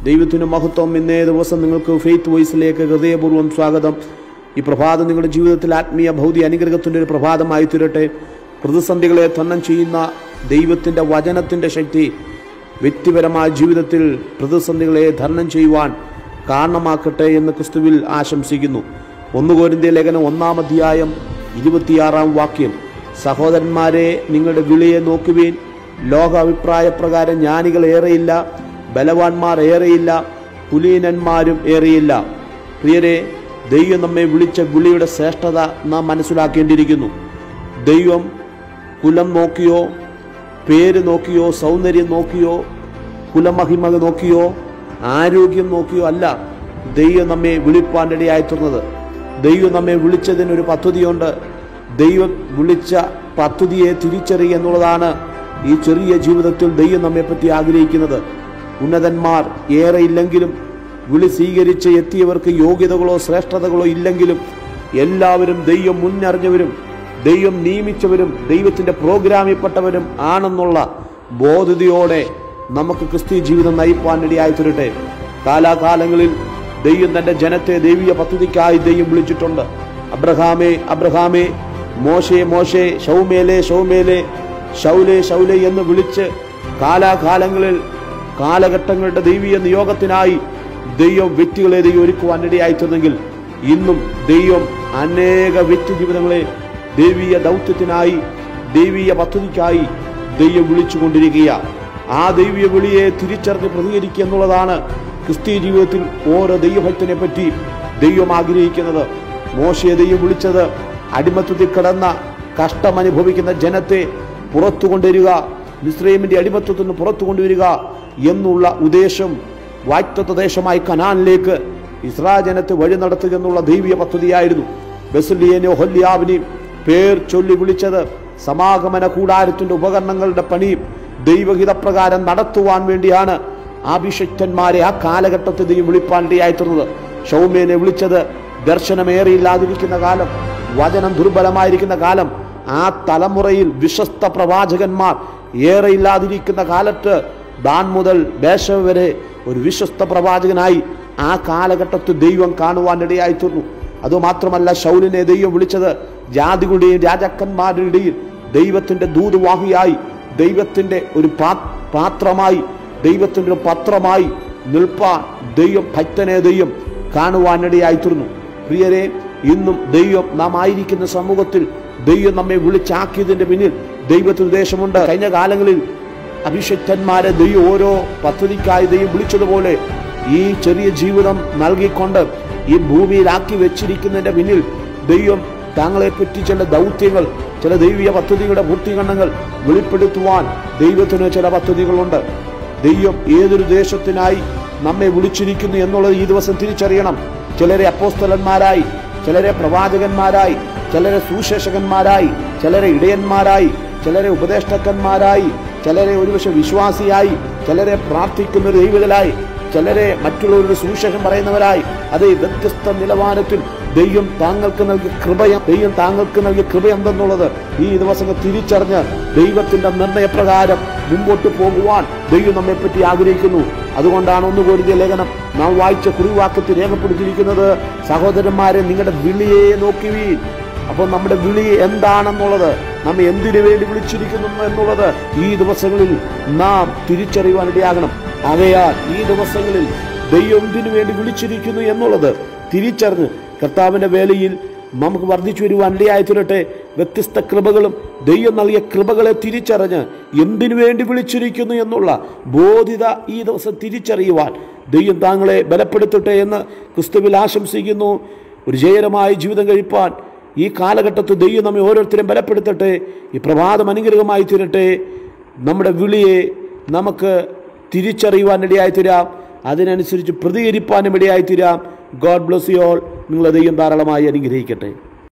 ദൈവത്തിന് മഹത്വം ഇന്നേ ദിവസം നിങ്ങൾക്ക് ഫെയ്ത്ത് വോയിസിലേക്ക് ഹൃദയപൂർവ്വം സ്വാഗതം ഈ പ്രഭാതം നിങ്ങളുടെ ജീവിതത്തിൽ ആത്മീയ ഭൗതിക അനുഗ്രഹത്തിൻ്റെ ഒരു പ്രഭാതമായി തീരട്ടെ പ്രതിസന്ധികളെ തന്നം ചെയ്യുന്ന ദൈവത്തിൻ്റെ വചനത്തിൻ്റെ ശക്തി വ്യക്തിപരമായ ജീവിതത്തിൽ പ്രതിസന്ധികളെ ധരണം ചെയ്യുവാൻ കാരണമാക്കട്ടെ എന്ന് ക്രിസ്തുവിൽ ആശംസിക്കുന്നു ഒന്നുകോരിന്ത്യ ലേഖനം ഒന്നാം അധ്യായം ഇരുപത്തിയാറാം വാക്യം സഹോദരന്മാരെ നിങ്ങളുടെ വിളിയെ നോക്കുവീൻ ലോക അഭിപ്രായപ്രകാരം ജ്ഞാനികൾ ഏറെയില്ല ബലവാന്മാർ ഏറെയില്ല കുലീനന്മാരും ഏറെയില്ല പ്രിയരെ ദൈവം നമ്മെ വിളിച്ച വിളിയുടെ ശ്രേഷ്ഠത നാം മനസ്സിലാക്കേണ്ടിയിരിക്കുന്നു ദൈവം കുലം നോക്കിയോ പേര് നോക്കിയോ സൗന്ദര്യം നോക്കിയോ കുലമഹിമ നോക്കിയോ ആരോഗ്യം നോക്കിയോ അല്ല ദൈവം നമ്മെ വിളിപ്പാൻ ഇടയായിത്തുന്നത് ദൈവം നമ്മെ വിളിച്ചതിനൊരു പദ്ധതിയുണ്ട് ദൈവം വിളിച്ച പദ്ധതിയെ തിരിച്ചറിയുക എന്നുള്ളതാണ് ഈ ചെറിയ ജീവിതത്തിൽ ദൈവം നമ്മെപ്പറ്റി ആഗ്രഹിക്കുന്നത് ഉന്നതന്മാർ ഏറെ ഇല്ലെങ്കിലും വിളി സ്വീകരിച്ച് എത്തിയവർക്ക് യോഗ്യതകളോ ശ്രേഷ്ഠതകളോ ഇല്ലെങ്കിലും എല്ലാവരും ദൈവം മുന്നറിഞ്ഞവരും ദൈവം നിയമിച്ചവരും ദൈവത്തിന്റെ പ്രോഗ്രാമിൽപ്പെട്ടവരും ആണെന്നുള്ള ബോധതയോടെ നമുക്ക് ക്രിസ്തീയ ജീവിതം നയിപ്പാൻ ഇടയായി തീരട്ടെ കാലാകാലങ്ങളിൽ ദൈവം തന്റെ ജനത്തെ ദൈവീയ പദ്ധതിക്കായി ദൈവം വിളിച്ചിട്ടുണ്ട് അബ്രഹാമേ അബ്രഹാമേ മോശേ മോശേ ഷൗമേലെ ഷൗമേലെ ഷൗലെ ഷൗലെ എന്ന് വിളിച്ച് കാലാകാലങ്ങളിൽ കാലഘട്ടങ്ങളുടെ ദൈവീയ നിയോഗത്തിനായി ദൈവം വ്യക്തികളെ ദൈവം ഒരുക്കുവാൻ ഇടയായിട്ടെങ്കിൽ ഇന്നും ദൈവം അനേക വ്യക്തി ജീവിതങ്ങളെ ദൈവീയ ദൗത്യത്തിനായി ദൈവീയ പദ്ധതിക്കായി ദൈവം വിളിച്ചുകൊണ്ടിരിക്കുകയാണ് ആ ദൈവീയ വിളിയെ തിരിച്ചറിഞ്ഞ് പ്രതികരിക്കുക എന്നുള്ളതാണ് ക്രിസ്തീയ ജീവിതത്തിൽ ഓരോ ദൈവഭക്തനെ പറ്റി ദൈവം ആഗ്രഹിക്കുന്നത് മോശയെ ദൈവം വിളിച്ചത് അടിമത്തത്തിൽ കിടന്ന കഷ്ടമനുഭവിക്കുന്ന ജനത്തെ പുറത്തു കൊണ്ടുവരിക മിശ്രൈമിന്റെ അടിമത്തത്തിൽ നിന്ന് പുറത്തു കൊണ്ടുവരിക എന്നുള്ള ഉദ്ദേശം വാക്തത്വ ദേശമായി കനാനിലേക്ക് ഇസ്രാ ജനത്തെ വഴി നടത്തുക എന്നുള്ള ദൈവീയ പദ്ധതിയായിരുന്നു ബെസുലിയനെയോ ഹൊല്യാവിനെയും പേർ ചൊല്ലി വിളിച്ചത് സമാഗമന കൂടാരത്തിന്റെ ഉപകരണങ്ങളുടെ പണി ദൈവഹിതപ്രകാരം നടത്തുവാൻ വേണ്ടിയാണ് അഭിഷക്തന്മാരെ ആ കാലഘട്ടത്തിൽ ദൈവം വിളിപ്പാനിടയായിട്ടുള്ളത് ഷൗമ്യനെ വിളിച്ചത് ദർശനമേറിയില്ലാതിരിക്കുന്ന കാലം വചനം ദുർബലമായിരിക്കുന്ന കാലം ആ തലമുറയിൽ വിശ്വസ്ത പ്രവാചകന്മാർ ഏറെ ഇല്ലാതിരിക്കുന്ന കാലത്ത് ദാൻ മുതൽ ബേശ വരെ ഒരു വിശ്വസ്ത പ്രവാചകനായി ആ കാലഘട്ടത്തിൽ ദൈവം കാണുവാൻ ഇടയായി തീർന്നു അതുമാത്രമല്ല ശൗലിനെ ദൈവം വിളിച്ചത് ജാതികളുടെയും രാജാക്കന്മാരുടെ ഇടയിൽ ദൈവത്തിന്റെ ദൂതുവാഹിയായി ദൈവത്തിന്റെ ഒരു പാ- പാത്രമായി ദൈവത്തിന്റെ ഒരു പത്രമായി നിൽപ്പാൻ ദൈവം ഭക്തനെ ദൈവം കാണുവാനിടയായി തീർന്നു പ്രിയരെ ഇന്നും ദൈവം നാം ആയിരിക്കുന്ന സമൂഹത്തിൽ ദൈവം നമ്മെ വിളിച്ചാക്കിയതിന്റെ പിന്നിൽ ദൈവത്തിന് ഉദ്ദേശമുണ്ട് കഴിഞ്ഞ കാലങ്ങളിൽ അഭിഷക്തന്മാരെ ദൈവം ഓരോ പദ്ധതിക്കായി ദൈവം വിളിച്ചതുപോലെ ഈ ചെറിയ ജീവിതം നൽകിക്കൊണ്ട് ഈ ഭൂമിയിലാക്കി വെച്ചിരിക്കുന്നതിന്റെ പിന്നിൽ ദൈവം താങ്കളെ പറ്റി ചില ദൗത്യങ്ങൾ ചില ദൈവീയ പദ്ധതികളുടെ പൂർത്തീകരണങ്ങൾ വെളിപ്പെടുത്തുവാൻ ദൈവത്തിന് ചില പദ്ധതികളുണ്ട് ദൈവം ഏതൊരു ദേശത്തിനായി നമ്മെ വിളിച്ചിരിക്കുന്നു എന്നുള്ളത് ഈ ദിവസം തിരിച്ചറിയണം ചിലരെ അപ്പോസ്തലന്മാരായി ചിലരെ പ്രവാചകന്മാരായി ചിലരെ സുശേഷകന്മാരായി ചിലരെ ഇടയന്മാരായി ചിലരെ ഉപദേഷ്ടാക്കന്മാരായി ചിലരെ ഒരുപക്ഷെ വിശ്വാസിയായി ചിലരെ പ്രാർത്ഥിക്കുന്ന ഒരു ദൈവത്തിലായി ചിലരെ മറ്റുള്ളവരുടെ സുവിശേഷം പറയുന്നവരായി അതേ വ്യത്യസ്ത നിലവാരത്തിൽ ദൈവം താങ്കൾക്ക് നൽകിയ കൃപയം ദൈവം താങ്കൾക്ക് നൽകിയ കൃപ എന്തെന്നുള്ളത് ഈ ദിവസങ്ങൾ തിരിച്ചറിഞ്ഞ് ദൈവത്തിന്റെ നിർണയപ്രകാരം മുമ്പോട്ട് പോകുവാൻ ദൈവം നമ്മെ പറ്റി ആഗ്രഹിക്കുന്നു അതുകൊണ്ടാണ് ഒന്ന് കോരിയ ലേഖനം നാം വായിച്ച കുറിവാക്യത്തിൽ രേഖപ്പെടുത്തിയിരിക്കുന്നത് സഹോദരന്മാരെ നിങ്ങളുടെ വിളിയെ നോക്കിവീൻ അപ്പോൾ നമ്മുടെ വിളി എന്താണെന്നുള്ളത് നമ്മെ എന്തിനു വേണ്ടി വിളിച്ചിരിക്കുന്നു എന്നുള്ളത് ഈ ദിവസങ്ങളിൽ നാം തിരിച്ചറിയുവാൻ ഇടയാകണം ആകയാൽ ഈ ദിവസങ്ങളിൽ ദൈവം എന്തിനു വേണ്ടി വിളിച്ചിരിക്കുന്നു എന്നുള്ളത് തിരിച്ചറിഞ്ഞ് കർത്താവിന്റെ വേലയിൽ നമുക്ക് വർദ്ധിച്ചു വരുവാൻ ഇടയായി തീരട്ടെ വ്യത്യസ്ത കൃപകളും ദൈവം നൽകിയ കൃപകളെ തിരിച്ചറിഞ്ഞ് എന്തിനു വേണ്ടി വിളിച്ചിരിക്കുന്നു എന്നുള്ള ബോധിത ഈ ദിവസം തിരിച്ചറിയുവാൻ ദൈവം താങ്കളെ ബലപ്പെടുത്തട്ടെ എന്ന് ക്രിസ്തുവിൽ ആശംസിക്കുന്നു ഒരു ജയകരമായ ജീവിതം കഴിപ്പാൻ ഈ കാലഘട്ടത്തിൽ ദൈവം നമ്മെ ഓരോരുത്തരും ബലപ്പെടുത്തട്ടെ ഈ പ്രഭാതം അനുഗ്രഹമായി തീരട്ടെ നമ്മുടെ വിളിയെ നമുക്ക് തിരിച്ചറിയുവാൻ ഇടയായി തീരാം അതിനനുസരിച്ച് പ്രതികരിപ്പാനും ഇടയായി തീരാം ഗോഡ് ബ്ലസ് യു ഓൾ നിങ്ങളെ ദൈവം ധാരാളമായി അനുഗ്രഹിക്കട്ടെ